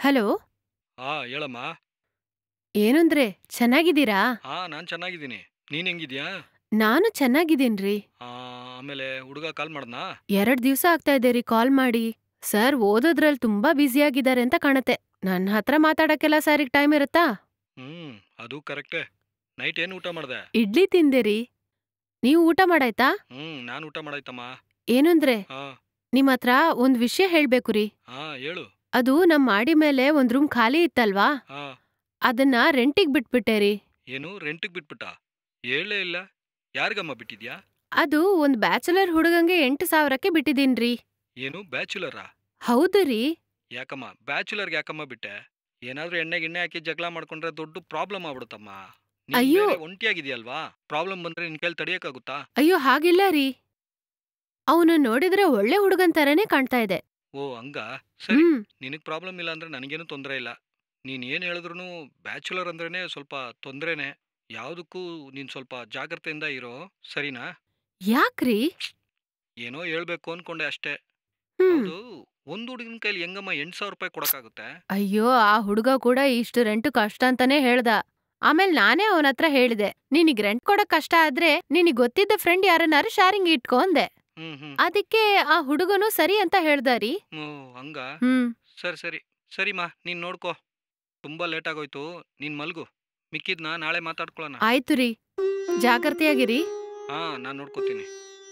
Hello ಹಾ ಹೇಳಮ್ಮ ಏನಂದ್ರೆ ಚೆನ್ನಾಗಿದ್ದೀರಾ ಹಾ ನಾನ್ ಚೆನ್ನಾಗಿದ್ದೀನಿ ನೀನ್ ಹೆಂಗಿದ್ಯಾ ನಾನು ಚೆನ್ನಾಗಿದ್ದೀನ್ರಿ ಆ, ಆಮೇಲೆ ಹುಡುಗ ಕಾಲ್ ಮಾಡ್ದಾ ಎರಡ್ ದಿವ್ಸ ಆಗ್ತಾ ಇದೆ ರೀ ಕಾಲ್ ಮಾಡಿ ಸರ್ ಓದೋದ್ರಲ್ಲಿ ತುಂಬಾ ಬ್ಯುಸಿಯಾಗಿದ್ದಾರೆ ಅಂತ ಕಾಣತ್ತೆ ನನ್ನ ಹತ್ರ ಮಾತಾಡಕ್ಕೆಲ್ಲ ಸರಿಗೆ ಟೈಮ್ ಇರುತ್ತಾ ಹ್ಮ್ ಅದು ಕರೆಕ್ಟೇ ನೈಟ್ ಏನ್ ಊಟ ಮಾಡ್ದೆ ಇಡ್ಲಿ ತಿಂದೆ ರೀ ನೀವು ಊಟ ಮಾಡಾಯ್ತಾ ಹ್ಮ್ ನಾನ್ ಊಟ ಮಾಡಾಯ್ತಮ್ಮ ಏನಂದ್ರೆ ಹಾ ನಿಮ್ ಹತ್ರ ಒಂದ್ ವಿಷಯ ಹೇಳ್ಬೇಕು ರೀ ಹಾ ಹೇಳು ಅದು ನಮ್ ಮಾಡಿ ಮೇಲೆ ಒಂದ್ ರೂಮ್ ಖಾಲಿ ಇತ್ತಲ್ವಾ ಹಾ ಅದನ್ನ ರೆಂಟಿಗ್ ಬಿಟ್ಬಿಟ್ಟೆ ರೀ ಏನು ರೆಂಟಿಗೆ ಬಿಟ್ಬಿಟ್ಟ ಹೇಳೇ ಇಲ್ಲ ಯಾರಿಗಮ್ಮ ಬಿಟ್ಟಿದ್ಯಾ ಅದು ಒಂದ್ ಬ್ಯಾಚುಲರ್ ಹುಡುಗಂಗೆ ಎಂಟು ಸಾವಿರಕ್ಕೆ ಬಿಟ್ಟಿದೀನ್ರಿ ಏನು ಬ್ಯಾಚುಲರಾ ಹೌದು ರೀ ಯಾಕಮ್ಮ ಬ್ಯಾಚುಲರ್ಗೆ ಯಾಕಮ್ಮ ಬಿಟ್ಟೆ ಏನಾದ್ರೂ ಎಣ್ಣೆಗೆ ಎಣ್ಣೆ ಹಾಕಿ ಜಗಳ ಮಾಡ್ಕೊಂಡ್ರೆ ದೊಡ್ಡ ಪ್ರಾಬ್ಲಮ್ ಆಗ್ಬಿಡುತ್ತಮ್ಮ ನೀನ್ ಅಯ್ಯೋ. ಬೇರೆ ಒಂಟಿಯಾಗಿದ್ಯಲ್ವಾ ಪ್ರಾಬ್ಲಮ್ ಬಂದ್ರೆ ನಿನ್ ಕೈಲಿ ತಡಿಯಕ್ಕಾಗುತ್ತಾ ಅಯ್ಯೋ ಹಾಗಿಲ್ಲ ರೀ ಅವನು ನೋಡಿದ್ರೆ ಒಳ್ಳೆ ಹುಡುಗನ್ ತರನೇ ಕಾಣ್ತಾ ಇದೆ ಓ ಹಂಗ ಸರಿ ಹ್ಮ್ ನಿನಗೆ ಪ್ರಾಬ್ಲಮ್ ಇಲ್ಲ ಅಂದ್ರೆ ನನಗೇನು ತೊಂದರೆ ಇಲ್ಲ ನೀನು ಏನು ಹೇಳಿದ್ರು ಬ್ಯಾಚುಲರ್ ಅಂದ್ರೇ ಸ್ವಲ್ಪ ತೊಂದರೆನೇ ಯಾವುದಕ್ಕೂ ನೀನು ಸ್ವಲ್ಪ ಜಾಗ್ರತೆಯಿಂದ ಇರೋ ಸರಿನಾ ಯಾಕ್ರಿ ಏನೋ ಹೇಳ್ಬೇಕು ಅನ್ಕೊಂಡೆ ಅಷ್ಟೇ ಹ್ಮ್ ಹೌದು ಒಂದು ಹುಡುಗನ ಕೈಲಿ ಹೆಂಗಮ್ಮ ಎಂಟು ಸಾವಿರ ರೂಪಾಯಿ ಕೊಡಕ್ಕಾಗುತ್ತೆ ಅಯ್ಯೋ ಆ ಹುಡುಗ ಕೂಡ ಇಷ್ಟು ರೆಂಟ್ ಕಷ್ಟ ಅಂತಾನೆ ಹೇಳ್ದ ಆಮೇಲೆ ನಾನೇ ಅವನ ಹತ್ರ ಹೇಳಿದೆ ನಿನಗ್ ರೆಂಟ್ ಕೊಡಕ್ ಕಷ್ಟ ಆದ್ರೆ ನಿನಗ್ ಗೊತ್ತಿದ್ದ ಫ್ರೆಂಡ್ ಯಾರನ್ನಾರು ಶಾರಿಂಗ್ ಇಟ್ಕೊ ಅಂದೆ ಹ್ಮ್ ಹ್ಮ್ ಅದಕ್ಕೆ ಆ ಹುಡುಗನು ಸರಿ ಅಂತ ಹೇಳ್ದ ರೀ ಓ ಹಂಗ ಹ್ಮ್ ಸರಿ ಸರಿ ಸರಿಮಾ ನೀನು ನೋಡ್ಕೋ ತುಂಬ ಲೇಟ್ ಆಗೋಯ್ತು ನೀನು ಮಲ್ಗು ಮಿಕ್ಕಿದ್ನ ನಾಳೆ ಮಾತಾಡ್ಕೊಳ್ಳೋಣ ಆಯ್ತು ರೀ ಜಾಗ್ರತೆಯಾಗಿರಿ ಹಾ ನಾನು ನೋಡ್ಕೋತೀನಿ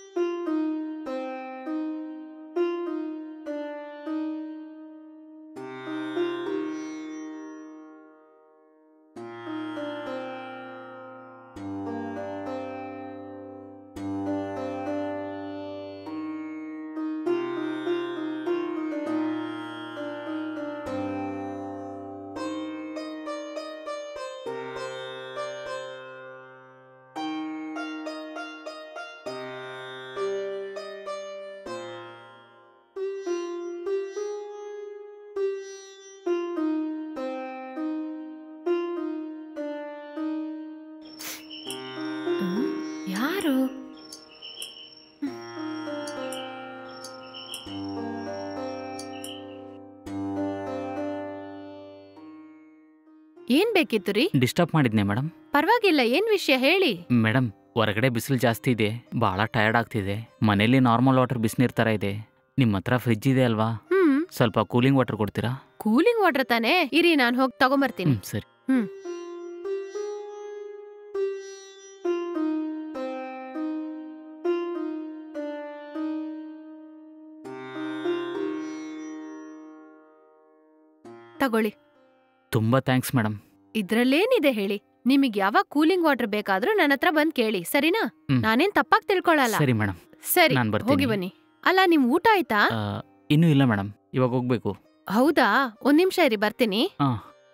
ಹ್ಮ್, ಯಾರು ಏನ್ ಬೇಕಿತ್ತು ರೀ ಡಿಸ್ಟರ್ಬ್ ಮಾಡಿದ್ನೆ ಮೇಡಮ್ ಪರವಾಗಿಲ್ಲ ಏನ್ ವಿಷಯ ಹೇಳಿ ಮೇಡಮ್ ಹೊರಗಡೆ ಬಿಸಿಲು ಜಾಸ್ತಿ ಇದೆ ಭಾಳ ಟಯರ್ಡ್ ಆಗ್ತಿದೆ ಮನೇಲಿ ನಾರ್ಮಲ್ ವಾಟರ್ ಬಿಸಿನೀರ್ ಥರ ಇದೆ ನಿಮ್ಮ ಹತ್ರ ಫ್ರಿಜ್ ಇದೆ ಅಲ್ವಾ ಹ್ಮ್ ಸ್ವಲ್ಪ ಕೂಲಿಂಗ್ ವಾಟರ್ ಕೊಡ್ತೀರಾ ಕೂಲಿಂಗ್ ವಾಟರ್ ತಾನೇ ಇರಿ ನಾನ್ ಹೋಗಿ ತಗೊಂಬರ್ತೀನಿ ಹ್ಮ್ ಸರಿ ಹ್ಮ್ ತಗೊಳ್ಳಿ ತುಂಬಾ ಥ್ಯಾಂಕ್ಸ್ ಮೇಡಮ್ ಇದ್ರಲ್ಲೇನಿದೆ ಹೇಳಿ ನಿಮಗೆ ಯಾವಾಗ ಕೂಲಿಂಗ್ ವಾಟರ್ ಬೇಕಾದ್ರೂ ನನ್ನ ಹತ್ರ ಬಂದ್ ಕೇಳಿ ಸರಿನಾ ಹ್ಮ್. ನಾನೇನ್ ತಪ್ಪಾಗ್ ತಿಳ್ಕೊಳಲ್ಲ ಸರಿ ಮೇಡಮ್ ಸರಿ ನಾನ್ ಬರ್ತೀನಿ. ಹೋಗಿ ಬನ್ನಿ ಅಲ್ಲ ನಿಮ್ ಊಟ ಆಯ್ತಾ ಇನ್ನೂ ಇಲ್ಲ ಮೇಡಮ್ ಇವಾಗ ಹೋಗ್ಬೇಕು ಹೌದಾ ಒಂದ್ ನಿಮಿಷ ಇರಿ ಬರ್ತೀನಿ ಹಾ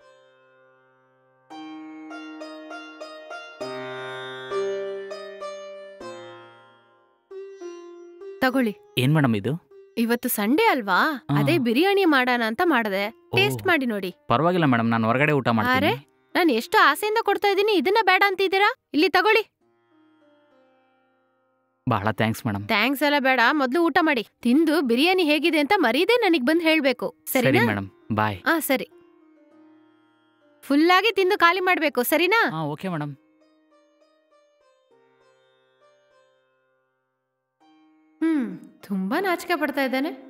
ತಗೊಳ್ಳಿ ಏನ್ ಮೇಡಮ್ ಇದು ಇವತ್ತು ಸಂಡೇ ಅಲ್ವಾ ಆ. ಅದೇ ಬಿರಿಯಾನಿ ಮಾಡೋಣ ಅಂತ ಮಾಡದೆ ಟೇಸ್ಟ್ ಓ, ಮಾಡಿ ನೋಡಿ ಪರವಾಗಿಲ್ಲ ಮೇಡಮ್ ನಾನು ಹೊರಗಡೆ ಊಟ ಮಾಡ್ತೀನಿ ಅರೆ? ನಾನು ಎಷ್ಟು ಆಸೆಯಿಂದ ಕೊಡ್ತಾ ಇದೀನಿ ಇದನ್ನ ಬೇಡ ಅಂತಿದ್ದೀರಾ ಇಲ್ಲಿ ತಗೊಳ್ಳಿ ಬಹಳ ಥ್ಯಾಂಕ್ಸ್ ಮೇಡಮ್ ಥ್ಯಾಂಕ್ಸ್ ಎಲ್ಲ ಬೇಡ ಮೊದ್ಲು ಊಟ ಮಾಡಿ ತಿಂದು ಬಿರಿಯಾನಿ ಹೇಗಿದೆ ಅಂತ ಮರೀದೆ ನನಗ್ ಬಂದ್ ಹೇಳ್ಬೇಕು ಸರಿ ಸರಿನಾ ಮೇಡಮ್ ಬಾಯ್ ಆ ಸರಿ ಫುಲ್ಲಾಗಿ ತಿಂದು ಖಾಲಿ ಮಾಡ್ಬೇಕು ಸರಿನಾ ಹಾ ಓಕೆ ಮೇಡಮ್ ಹ್ಮ್ ತುಂಬಾ ನಾಚಿಕೆ ಪಡ್ತಾ ಇದ್ದಾನೆ